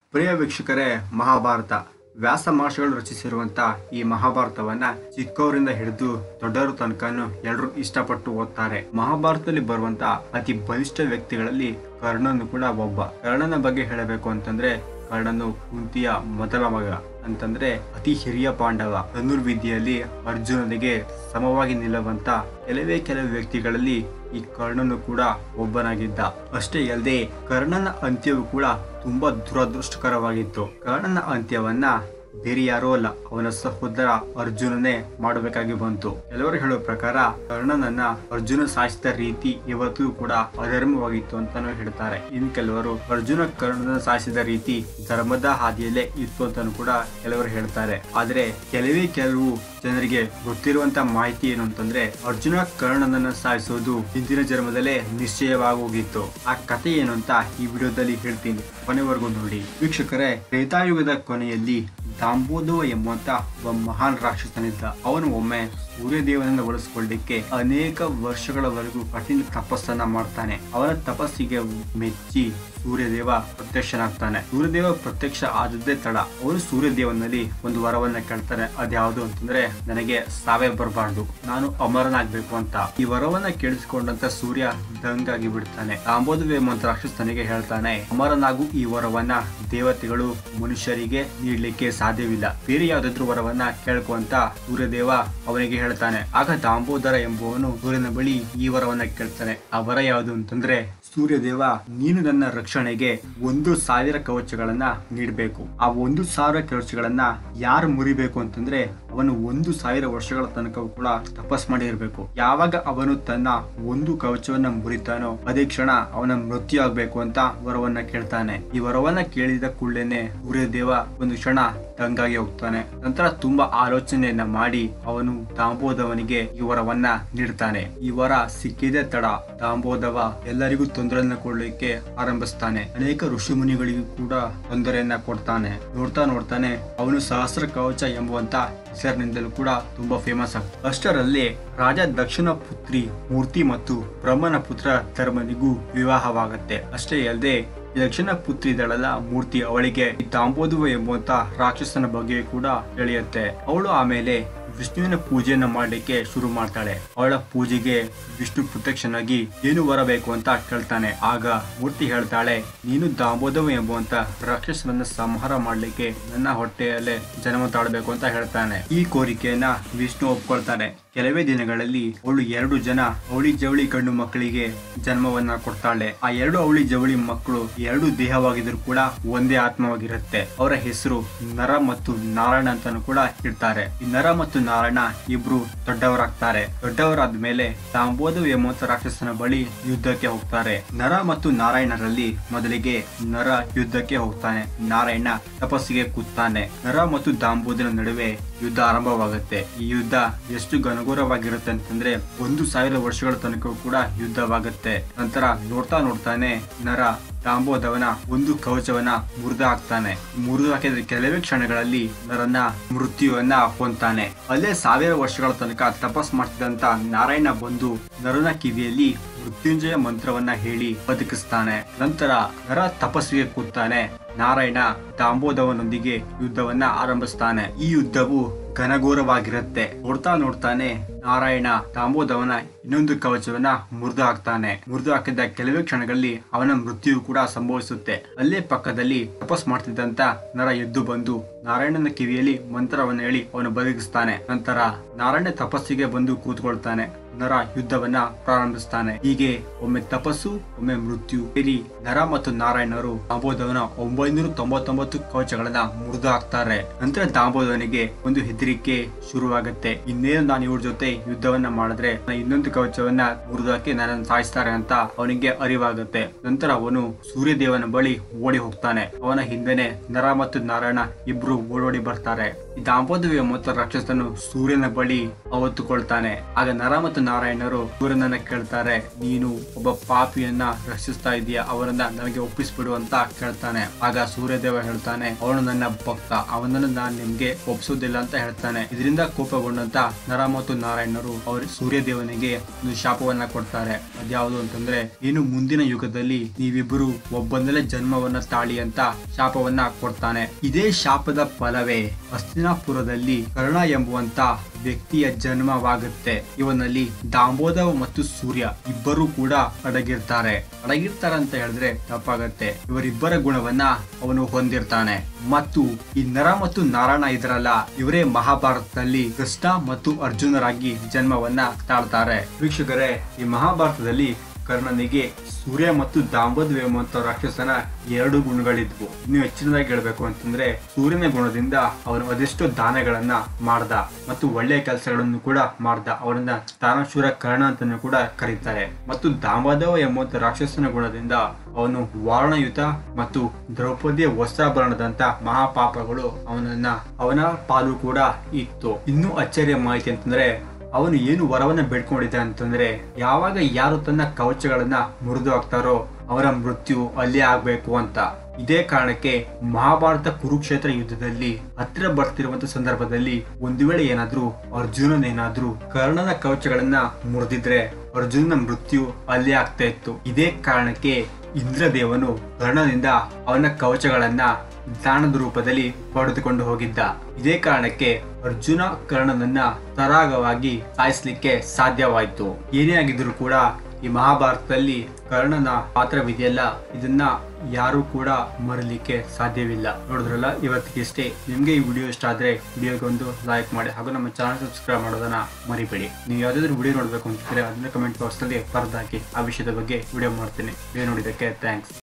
ಪ್ರಿಯ ವೀಕ್ಷಕರೇ ಮಹಾಭಾರತ ವ್ಯಾಸ ಮಹರ್ಷಿಗಳು ರಚಿಸಿರುವಂತ ಈ ಮಹಾಭಾರತವನ್ನ ಚಿಕ್ಕವರಿಂದ ಹಿಡಿದು ದೊಡ್ಡವರ ತನಕನು ಎಲ್ಲರೂ ಇಷ್ಟಪಟ್ಟು ಓದ್ತಾರೆ ಮಹಾಭಾರತದಲ್ಲಿ ಬರುವಂತ ಅತಿ ಬಲಿಷ್ಠ ವ್ಯಕ್ತಿಗಳಲ್ಲಿ ಕರ್ಣನು ಕೂಡ ಒಬ್ಬ ಕರ್ಣನ ಬಗ್ಗೆ ಹೇಳಬೇಕು ಅಂತಂದ್ರೆ ಕರ್ಣನು ಕುಂತಿಯ ಮೊದಲ ಮಗ ಅಂತಂದ್ರೆ ಅತಿ ಹಿರಿಯ ಪಾಂಡವ ಧನುರ್ವಿದ್ಯೆಯಲ್ಲಿ ಅರ್ಜುನನಿಗೆ ಸಮವಾಗಿ ನಿಲ್ಲುವಂತ ಕೆಲವೇ ಕೆಲವು ವ್ಯಕ್ತಿಗಳಲ್ಲಿ ಈ ಕರ್ಣನು ಕೂಡ ಒಬ್ಬನಾಗಿದ್ದ ಅಷ್ಟೇ ಅಲ್ಲದೆ ಕರ್ಣನ ಅಂತ್ಯವು ಕೂಡ ತುಂಬಾ ದುರದೃಷ್ಟಕರವಾಗಿತ್ತು ಕರ್ಣನ ಅಂತ್ಯವನ್ನ ಬೇರೆ ಯಾರೋ ಅಲ್ಲ ಅವನ ಸಹೋದರ ಅರ್ಜುನನೇ ಮಾಡಬೇಕಾಗಿ ಬಂತು ಕೆಲವರು ಹೇಳೋ ಪ್ರಕಾರ ಕರ್ಣನನ್ನ ಅರ್ಜುನ ಸಾಯಿಸಿದ ರೀತಿ ಇವತ್ತು ಕೂಡ ಅಧರ್ಮವಾಗಿತ್ತು ಅಂತಾನು ಹೇಳ್ತಾರೆ ಇನ್ ಕೆಲವರು ಅರ್ಜುನ ಕರ್ಣನ ಸಾಯಿಸಿದ ರೀತಿ ಧರ್ಮದ ಹಾದಿಯಲ್ಲೇ ಇತ್ತು ಅಂತಾನು ಕೂಡ ಕೆಲವರು ಹೇಳ್ತಾರೆ ಆದ್ರೆ ಕೆಲವೇ ಕೆಲವು ಜನರಿಗೆ ಗೊತ್ತಿರುವಂತ ಮಾಹಿತಿ ಏನು ಅಂತಂದ್ರೆ ಅರ್ಜುನ ಕರ್ಣನನ್ನ ಸಾಯಿಸೋದು ಹಿಂದಿನ ಜನ್ಮದಲ್ಲೇ ನಿಶ್ಚಯವಾಗೋಗಿತ್ತು ಆ ಕಥೆ ಏನು ಅಂತ ಈ ವಿಡಿಯೋದಲ್ಲಿ ಹೇಳ್ತೀನಿ ಕೊನೆವರೆಗೂ ನೋಡಿ ವೀಕ್ಷಕರೇ ತ್ರೇತಾಯುಗದ ಕೊನೆಯಲ್ಲಿ ದಾಂಬೋದವ ಎಂಬುವಂತ ಒಬ್ಬ ಮಹಾನ್ ರಾಕ್ಷಸನಿದ್ದ ಅವನು ಒಮ್ಮೆ ಸೂರ್ಯದೇವನನ್ನ ಒಲಿಸ್ಕೊಳ್ಳಿಕ್ಕೆ ಅನೇಕ ವರ್ಷಗಳವರೆಗೂ ಕಠಿಣ ತಪಸ್ಸನ್ನ ಮಾಡ್ತಾನೆ ಅವನ ತಪಸ್ಸಿಗೆ ಮೆಚ್ಚಿ ಸೂರ್ಯದೇವ ಪ್ರತ್ಯಕ್ಷನಾಗ್ತಾನೆ ಸೂರ್ಯದೇವ ಪ್ರತ್ಯಕ್ಷ ಆದದ್ದೇ ತಡ ಅವನು ಸೂರ್ಯದೇವನಲ್ಲಿ ಒಂದು ವರವನ್ನ ಕೇಳ್ತಾನೆ ಅದ್ಯಾವುದು ಅಂತಂದ್ರೆ ನನಗೆ ಸಾವೇ ಬರಬಾರ್ದು ನಾನು ಅಮರನಾಗ್ಬೇಕು ಅಂತ ಈ ವರವನ್ನ ಕೇಳಿಸಿಕೊಂಡಂತ ಸೂರ್ಯ ದಂಗಾಗಿ ಬಿಡ್ತಾನೆ ದಾಂಬೋದವ ಎಂಬಂತ ರಾಕ್ಷಸನಿಗೆ ಹೇಳ್ತಾನೆ ಅಮರನಾಗು ಈ ವರವನ್ನ ದೇವತೆಗಳು ಮನುಷ್ಯರಿಗೆ ನೀಡ್ಲಿಕ್ಕೆ ಸಾಧ್ಯವಿಲ್ಲ ಬೇರೆ ಯಾವ್ದಾದ್ರು ವರವನ್ನ ಕೇಳ್ಕೊ ಅಂತ ಸೂರ್ಯದೇವ ಅವನಿಗೆ ಹೇಳ್ತಾನೆ ಆಗ ದಾಂಬೋದರ ಎಂಬುವನು ಸೂರ್ಯನ ಬಳಿ ಈ ವರವನ್ನ ಕೇಳ್ತಾನೆ ಆ ವರ ಯಾವುದು ಅಂತಂದ್ರೆ ಸೂರ್ಯದೇವ ನೀನು ನನ್ನ ರಕ್ಷಣೆಗೆ ಒಂದು ಸಾವಿರ ಕವಚಗಳನ್ನ ನೀಡಬೇಕು ಆ ಒಂದು ಸಾವಿರ ಕವಚಗಳನ್ನ ಯಾರು ಮುರಿಬೇಕು ಅಂತಂದ್ರೆ ಅವನು ಒಂದು ಸಾವಿರ ವರ್ಷಗಳ ತನಕ ಕೂಡ ತಪಸ್ ಮಾಡಿರ್ಬೇಕು ಯಾವಾಗ ಅವನು ತನ್ನ ಒಂದು ಕವಚವನ್ನ ಮುರಿತಾನೋ ಅದೇ ಕ್ಷಣ ಅವನ ಮೃತ್ಯು ಆಗ್ಬೇಕು ಅಂತ ವರವನ್ನ ಕೇಳ್ತಾನೆ ಈ ವರವನ್ನ ಕೇಳಿದ ಕೂಡಲೇನೆ ಸೂರ್ಯದೇವ ಒಂದು ಕ್ಷಣ ದಂಗಾಗಿ ಹೋಗ್ತಾನೆ ನಂತರ ತುಂಬಾ ಆಲೋಚನೆಯನ್ನ ಮಾಡಿ ಅವನು ದಾಂಬೋದವನಿಗೆ ಈ ವರವನ್ನ ನೀಡ್ತಾನೆ ಈ ವರ ಸಿಕ್ಕಿದೆ ತಡ ದಾಂಬೋದವ ಎಲ್ಲರಿಗೂ ತೊಂದರೆಯನ್ನ ಕೊಡ್ಲಿಕ್ಕೆ ಆರಂಭಿಸ್ತಾನೆ ಅನೇಕ ಋಷಿ ಮುನಿಗಳಿಗೂ ಕೂಡ ತೊಂದರೆಯನ್ನ ಕೊಡ್ತಾನೆ ನೋಡ್ತಾ ನೋಡ್ತಾನೆ ಅವನು ಸಹಸ್ರ ಕವಚ ಎಂಬುವಂತ ಹೆಸರಿನಿಂದಲೂ ಕೂಡ ತುಂಬಾ ಫೇಮಸ್ ಆಗ್ತದೆ ಅಷ್ಟರಲ್ಲಿ ರಾಜ ದಕ್ಷಿಣ ಪುತ್ರಿ ಮೂರ್ತಿ ಮತ್ತು ಬ್ರಹ್ಮನ ಪುತ್ರ ಧರ್ಮನಿಗೂ ವಿವಾಹವಾಗತ್ತೆ ಅಷ್ಟೇ ಅಲ್ಲದೆ ದಕ್ಷಿಣ ಪುತ್ರಿ ದಳದ ಮೂರ್ತಿ ಅವಳಿಗೆ ದಾಂಬೋದುವ ಎಂಬುವಂತ ರಾಕ್ಷಸನ ಬಗ್ಗೆ ಕೂಡ ತಿಳಿಯುತ್ತೆ ಅವಳು ಆಮೇಲೆ ವಿಷ್ಣುವಿನ ಪೂಜೆಯನ್ನ ಮಾಡ್ಲಿಕ್ಕೆ ಶುರು ಮಾಡ್ತಾಳೆ ಅವಳ ಪೂಜೆಗೆ ವಿಷ್ಣು ಪ್ರತ್ಯಕ್ಷನಾಗಿ ಏನು ಬರಬೇಕು ಅಂತ ಕೇಳ್ತಾನೆ ಆಗ ಮೂರ್ತಿ ಹೇಳ್ತಾಳೆ ನೀನು ದಾಂಬೋದವ ಎಂಬುವಂತ ರಾಕ್ಷಸನನ್ನ ಸಂಹಾರ ಮಾಡ್ಲಿಕ್ಕೆ ನನ್ನ ಹೊಟ್ಟೆಯಲ್ಲೇ ಜನ್ಮ ತಾಳ್ಬೇಕು ಅಂತ ಹೇಳ್ತಾನೆ ಈ ಕೋರಿಕೆಯನ್ನ ವಿಷ್ಣು ಒಪ್ಕೊಳ್ತಾನೆ ಕೆಲವೇ ದಿನಗಳಲ್ಲಿ ಅವಳು ಎರಡು ಜನ ಅವಳಿ ಜವಳಿ ಕಣ್ಣು ಮಕ್ಕಳಿಗೆ ಜನ್ಮವನ್ನ ಕೊಡ್ತಾಳೆ ಆ ಎರಡು ಅವಳಿ ಜವಳಿ ಮಕ್ಕಳು ಎರಡು ದೇಹವಾಗಿದ್ರು ಕೂಡ ಒಂದೇ ಆತ್ಮವಾಗಿರುತ್ತೆ ಅವರ ಹೆಸರು ನರ ಮತ್ತು ನಾರಾಯಣ ಅಂತಾನು ಕೂಡ ಇಡ್ತಾರೆ ಈ ನರ ಮತ್ತು ನಾರಾಯಣ ಇಬ್ರು ದೊಡ್ಡವರಾಗ್ತಾರೆ ದೊಡ್ಡವರಾದ್ಮೇಲೆ ದಾಂಬೋದು ಎಂಬಂತ ರಾಕ್ಷಸನ ಬಳಿ ಯುದ್ಧಕ್ಕೆ ಹೋಗ್ತಾರೆ ನರ ಮತ್ತು ನಾರಾಯಣರಲ್ಲಿ ಮೊದಲಿಗೆ ನರ ಯುದ್ಧಕ್ಕೆ ಹೋಗ್ತಾನೆ ನಾರಾಯಣ ತಪಸ್ಸಿಗೆ ಕೂತಾನೆ ನರ ಮತ್ತು ದಾಂಬೋದನ ನಡುವೆ ಯುದ್ಧ ಆರಂಭವಾಗುತ್ತೆ ಈ ಯುದ್ಧ ಎಷ್ಟು ಘನಘೋರವಾಗಿರುತ್ತೆ ಅಂತಂದ್ರೆ ಒಂದು ಸಾವಿರ ವರ್ಷಗಳ ತನಕ ಕೂಡ ಯುದ್ಧವಾಗುತ್ತೆ ನಂತರ ನೋಡ್ತಾ ನೋಡ್ತಾನೆ ನರ ದಾಂಬೋದವನ ಒಂದು ಕವಚವನ್ನ ಮುರಿದು ಹಾಕ್ತಾನೆ ಮುರಿದು ಹಾಕಿದ ಕೆಲವೇ ಕ್ಷಣಗಳಲ್ಲಿ ನರನ್ನ ಮೃತ್ಯುವನ್ನ ಹೊಂತಾನೆ ಅಲ್ಲೇ ಸಾವಿರ ವರ್ಷಗಳ ತನಕ ತಪಸ್ ಮಾಡ್ತಿದ್ದಂತ ನಾರಾಯಣ ಬಂದು ನರನ ಕಿವಿಯಲ್ಲಿ ಮೃತ್ಯುಂಜಯ ಮಂತ್ರವನ್ನ ಹೇಳಿ ಬದುಕಿಸ್ತಾನೆ ನಂತರ ನರ ತಪಸ್ಸಿಗೆ ಕೂತಾನೆ ನಾರಾಯಣ ದಾಂಬೋದವನೊಂದಿಗೆ ಯುದ್ಧವನ್ನ ಆರಂಭಿಸ್ತಾನೆ ಈ ಯುದ್ಧವು ಘನಘೋರವಾಗಿರುತ್ತೆ ನೋಡ್ತಾ ನೋಡ್ತಾನೆ ನಾರಾಯಣ ದಾಂಬೋದವನ ಇನ್ನೊಂದು ಕವಚವನ್ನ ಮುರಿದು ಹಾಕ್ತಾನೆ ಮುರಿದು ಹಾಕಿದ ಕೆಲವೇ ಕ್ಷಣಗಳಲ್ಲಿ ಅವನ ಮೃತ್ಯು ಕೂಡ ಸಂಭವಿಸುತ್ತೆ ಅಲ್ಲೇ ಪಕ್ಕದಲ್ಲಿ ತಪಸ್ ಮಾಡ್ತಿದ್ದಂತ ನರ ಎದ್ದು ಬಂದು ನಾರಾಯಣನ ಕಿವಿಯಲ್ಲಿ ಮಂತ್ರವನ್ನ ಹೇಳಿ ಅವನು ಬದುಕಿಸ್ತಾನೆ ನಂತರ ನಾರಾಯಣ ತಪಸ್ಸಿಗೆ ಬಂದು ಕೂತ್ಕೊಳ್ತಾನೆ ನರ ಯುದ್ಧವನ್ನ ಪ್ರಾರಂಭಿಸ್ತಾನೆ ಹೀಗೆ ಒಮ್ಮೆ ತಪಸ್ಸು ಒಮ್ಮೆ ಮೃತ್ಯು ಸೇರಿ ನರ ಮತ್ತು ನಾರಾಯಣರು ದಾಂಬೋದವನ ಒಂಬೈನೂರ ತೊಂಬತ್ತೊಂಬತ್ತು ಕವಚಗಳನ್ನ ಮುರಿದು ಹಾಕ್ತಾರೆ ನಂತರ ದಾಂಬೋದವನಿಗೆ ಒಂದು ಹೆದರಿಕೆ ಶುರುವಾಗುತ್ತೆ ಇನ್ನೇನು ನಾನು ಇವ್ರ ಜೊತೆ ಯುದ್ಧವನ್ನ ಮಾಡಿದ್ರೆ ನನ್ನ ಇನ್ನೊಂದು ಕವಚವನ್ನ ಮುರಿದು ಹಾಕಿ ನನ್ನನ್ನು ಸಾಯಿಸ್ತಾರೆ ಅಂತ ಅವನಿಗೆ ಅರಿವಾಗುತ್ತೆ ನಂತರ ಅವನು ಸೂರ್ಯದೇವನ ಬಳಿ ಓಡಿ ಹೋಗ್ತಾನೆ ಅವನ ಹಿಂದೆನೆ ನರ ಮತ್ತು ನಾರಾಯಣ ಇಬ್ರು ಓಡೋಡಿ ಬರ್ತಾರೆ ಈ ದಾಂಪತ್ಯ ಮತ್ತು ರಾಕ್ಷಸನು ಸೂರ್ಯನ ಬಳಿ ಅವತ್ತುಕೊಳ್ತಾನೆ ಆಗ ನರ ಮತ್ತು ನಾರಾಯಣರು ಸೂರ್ಯನನ್ನ ಕೇಳ್ತಾರೆ ನೀನು ಒಬ್ಬ ಪಾಪಿಯನ್ನ ರಕ್ಷಿಸ್ತಾ ಇದೀಯ ಅವರನ್ನ ನನಗೆ ಒಪ್ಪಿಸ್ಬಿಡು ಅಂತ ಕೇಳ್ತಾನೆ ಆಗ ಸೂರ್ಯದೇವ ಹೇಳ್ತಾನೆ ಅವನು ನನ್ನ ಭಕ್ತ ಅವನನ್ನು ನಾನು ನಿಮ್ಗೆ ಒಪ್ಪಿಸೋದಿಲ್ಲ ಅಂತ ಹೇಳ್ತಾನೆ ಇದರಿಂದ ಕೋಪಗೊಂಡಂತ ನರ ಮತ್ತು ನಾರಾಯಣರು ಅವರು ಸೂರ್ಯದೇವನಿಗೆ ಒಂದು ಶಾಪವನ್ನ ಕೊಡ್ತಾರೆ ಅದ್ಯಾವುದು ಅಂತಂದ್ರೆ ಇನ್ನು ಮುಂದಿನ ಯುಗದಲ್ಲಿ ನೀವಿಬ್ಬರು ಒಬ್ಬಂದಲೇ ಜನ್ಮವನ್ನ ತಾಳಿ ಅಂತ ಶಾಪವನ್ನ ಕೊಡ್ತಾನೆ ಇದೇ ಶಾಪದ ಫಲವೇ ಹಸ್ತಿನಾಪುರದಲ್ಲಿ ಕರ್ಣ ಎಂಬುವಂತ ವ್ಯಕ್ತಿಯ ಜನ್ಮವಾಗುತ್ತೆ ಇವನಲ್ಲಿ ದಾಂಬೋದವ ಮತ್ತು ಸೂರ್ಯ ಇಬ್ಬರು ಕೂಡ ಅಡಗಿರ್ತಾರೆ ಅಡಗಿರ್ತಾರೆ ಅಂತ ಹೇಳಿದ್ರೆ ತಪ್ಪಾಗತ್ತೆ ಇವರಿಬ್ಬರ ಗುಣವನ್ನ ಅವನು ಹೊಂದಿರ್ತಾನೆ ಮತ್ತು ಈ ನರ ಮತ್ತು ನಾರಾಯಣ ಇದ್ರಲ್ಲ ಇವರೇ ಮಹಾಭಾರತದಲ್ಲಿ ಕೃಷ್ಣ ಮತ್ತು ಅರ್ಜುನರಾಗಿ ಜನ್ಮವನ್ನ ತಾಳ್ತಾರೆ ವೀಕ್ಷಕರೇ ಈ ಮಹಾಭಾರತದಲ್ಲಿ ಕರ್ಣನಿಗೆ ಸೂರ್ಯ ಮತ್ತು ದಾಂಬೋದ್ಯ ಎಂಬಂತ ರಾಕ್ಷಸನ ಎರಡು ಗುಣಗಳಿದ್ವು ಇನ್ನು ಹೆಚ್ಚಿನದಾಗಿ ಹೇಳ್ಬೇಕು ಅಂತಂದ್ರೆ ಸೂರ್ಯನ ಗುಣದಿಂದ ಅವನು ಅದೆಷ್ಟೋ ದಾನಗಳನ್ನ ಮಾಡ್ದ ಮತ್ತು ಒಳ್ಳೆಯ ಕೆಲಸಗಳನ್ನು ಕೂಡ ಮಾಡ್ದ ಅವರನ್ನ ತಾನಶೂರ ಕರ್ಣ ಅಂತಾನು ಕೂಡ ಕರೀತಾರೆ ಮತ್ತು ದಾಂಬೋದವ ಎಂಬಂತ ರಾಕ್ಷಸನ ಗುಣದಿಂದ ಅವನು ವಾರಣಯುತ ಮತ್ತು ದ್ರೌಪದಿಯ ವಸ್ತ್ರಾಭರಣದಂತ ಮಹಾಪಾಪಗಳು ಅವನನ್ನ ಅವನ ಪಾಲು ಕೂಡ ಇತ್ತು ಇನ್ನೂ ಅಚ್ಚರಿಯ ಮಾಹಿತಿ ಅಂತಂದ್ರೆ ಅವನು ಏನು ವರವನ್ನ ಬೇಡ್ಕೊಂಡಿದ್ದ ಅಂತಂದ್ರೆ ಯಾವಾಗ ಯಾರು ತನ್ನ ಕವಚಗಳನ್ನ ಮುರಿದು ಹಾಕ್ತಾರೋ ಅವರ ಮೃತ್ಯು ಅಲ್ಲೇ ಆಗ್ಬೇಕು ಅಂತ ಇದೇ ಕಾರಣಕ್ಕೆ ಮಹಾಭಾರತ ಕುರುಕ್ಷೇತ್ರ ಯುದ್ಧದಲ್ಲಿ ಹತ್ತಿರ ಬರ್ತಿರುವಂತ ಸಂದರ್ಭದಲ್ಲಿ ಒಂದು ವೇಳೆ ಏನಾದ್ರೂ ಅರ್ಜುನನೇನಾದ್ರೂ ಕರ್ಣನ ಕವಚಗಳನ್ನ ಮುರಿದಿದ್ರೆ ಅರ್ಜುನನ ಮೃತ್ಯು ಅಲ್ಲೇ ಆಗ್ತಾ ಇತ್ತು ಇದೇ ಕಾರಣಕ್ಕೆ ಇಂದ್ರದೇವನು ಕರ್ಣನಿಂದ ಅವನ ಕವಚಗಳನ್ನ ದಾನದ ರೂಪದಲ್ಲಿ ಪಡೆದುಕೊಂಡು ಹೋಗಿದ್ದ ಇದೇ ಕಾರಣಕ್ಕೆ ಅರ್ಜುನ ಕರ್ಣನನ್ನ ಸರಾಗವಾಗಿ ಸಾಯಿಸ್ಲಿಕ್ಕೆ ಸಾಧ್ಯವಾಯಿತು ಏನೇ ಆಗಿದ್ರು ಕೂಡ ಈ ಮಹಾಭಾರತದಲ್ಲಿ ಕರ್ಣನ ಪಾತ್ರವಿದೆಯಲ್ಲ ಇದನ್ನ ಯಾರು ಕೂಡ ಮರಲಿಕ್ಕೆ ಸಾಧ್ಯವಿಲ್ಲ ನೋಡಿದ್ರಲ್ಲ ಇವತ್ತಿಗಿಷ್ಟೇ ನಿಮ್ಗೆ ಈ ವಿಡಿಯೋ ಇಷ್ಟ ಆದ್ರೆ ವಿಡಿಯೋಗೊಂದು ಲೈಕ್ ಮಾಡಿ ಹಾಗೂ ನಮ್ಮ ಚಾನಲ್ ಸಬ್ಸ್ಕ್ರೈಬ್ ಮಾಡೋದನ್ನ ಮರಿಬೇಡಿ ನೀವು ಯಾವ್ದಾದ್ರು ವಿಡಿಯೋ ನೋಡ್ಬೇಕು ಅಂತಿದ್ರೆ ಅದನ್ನ ಕಮೆಂಟ್ ಬಾಕ್ಸ್ ನಲ್ಲಿ ಬರ್ದಾಕಿ ಆ ವಿಷಯದ ಬಗ್ಗೆ ವಿಡಿಯೋ ಮಾಡ್ತೀನಿ ವಿಡಿಯೋ ನೋಡಿದ್ದಕ್ಕೆ ಥ್ಯಾಂಕ್ಸ್